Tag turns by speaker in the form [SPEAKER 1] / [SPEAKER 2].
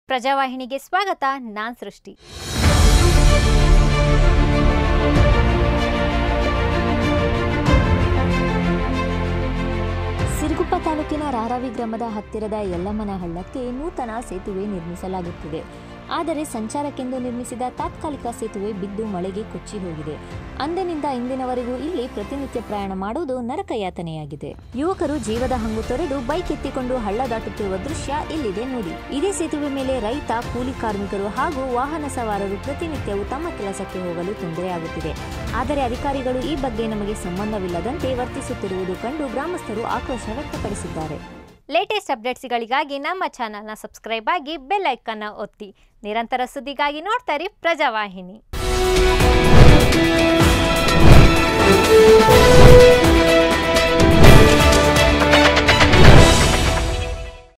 [SPEAKER 1] ಪ್ರಜಾವಾಹಿನಿಗೆ ಸ್ವಾಗತ ನಾನ್ ಸೃಷ್ಟಿ
[SPEAKER 2] ಸಿರುಗುಪ್ಪ ತಾಲೂಕಿನ ರಾರಾವಿ ಗ್ರಾಮದ ಹತ್ತಿರದ ಯಲ್ಲಮ್ಮನ ಹಳ್ಳಕ್ಕೆ ನೂತನ ಸೇತುವೆ ನಿರ್ಮಿಸಲಾಗುತ್ತಿದೆ ಆದರೆ ಸಂಚಾರಕ್ಕೆಂದು ನಿರ್ಮಿಸಿದ ತಾತ್ಕಾಲಿಕ ಸೇತುವೆ ಬಿದ್ದು ಮಳೆಗೆ ಕೊಚ್ಚಿ ಹೋಗಿದೆ ಅಂದಿನಿಂದ ಇಂದಿನವರೆಗೂ ಇಲ್ಲಿ ಪ್ರತಿನಿತ್ಯ ಪ್ರಯಾಣ ಮಾಡುವುದು ನರಕಯಾತನೆಯಾಗಿದೆ ಯುವಕರು ಜೀವದ ಹಂಗು ತೊರೆದು ಬೈಕ್ ಎತ್ತಿಕೊಂಡು ಹಳ್ಳ ದಾಟುತ್ತಿರುವ ದೃಶ್ಯ ಇಲ್ಲಿದೆ ನೋಡಿ ಇದೇ ಸೇತುವೆ ಮೇಲೆ ರೈತ ಕೂಲಿ ಕಾರ್ಮಿಕರು ಹಾಗೂ ವಾಹನ ಸವಾರರು ಪ್ರತಿನಿತ್ಯವೂ ತಮ್ಮ ಕೆಲಸಕ್ಕೆ ಹೋಗಲು ತೊಂದರೆಯಾಗುತ್ತಿದೆ ಆದರೆ ಅಧಿಕಾರಿಗಳು ಈ ಬಗ್ಗೆ ನಮಗೆ ಸಂಬಂಧವಿಲ್ಲದಂತೆ ವರ್ತಿಸುತ್ತಿರುವುದು ಕಂಡು ಗ್ರಾಮಸ್ಥರು ಆಕ್ರೋಶ ವ್ಯಕ್ತಪಡಿಸಿದ್ದಾರೆ
[SPEAKER 1] ಲೇಟೆಸ್ಟ್ ಅಪ್ಡೇಟ್ಸ್ಗಳಿಗಾಗಿ ನಮ್ಮ ಚಾನಲ್ನ ಸಬ್ಸ್ಕ್ರೈಬ್ ಆಗಿ ಬೆಲ್ ಐಕನ್ನ ಒತ್ತಿ ನಿರಂತರ ಸುದ್ದಿಗಾಗಿ ನೋಡ್ತಾ ಇರಿ ಪ್ರಜಾವಾಹಿನಿ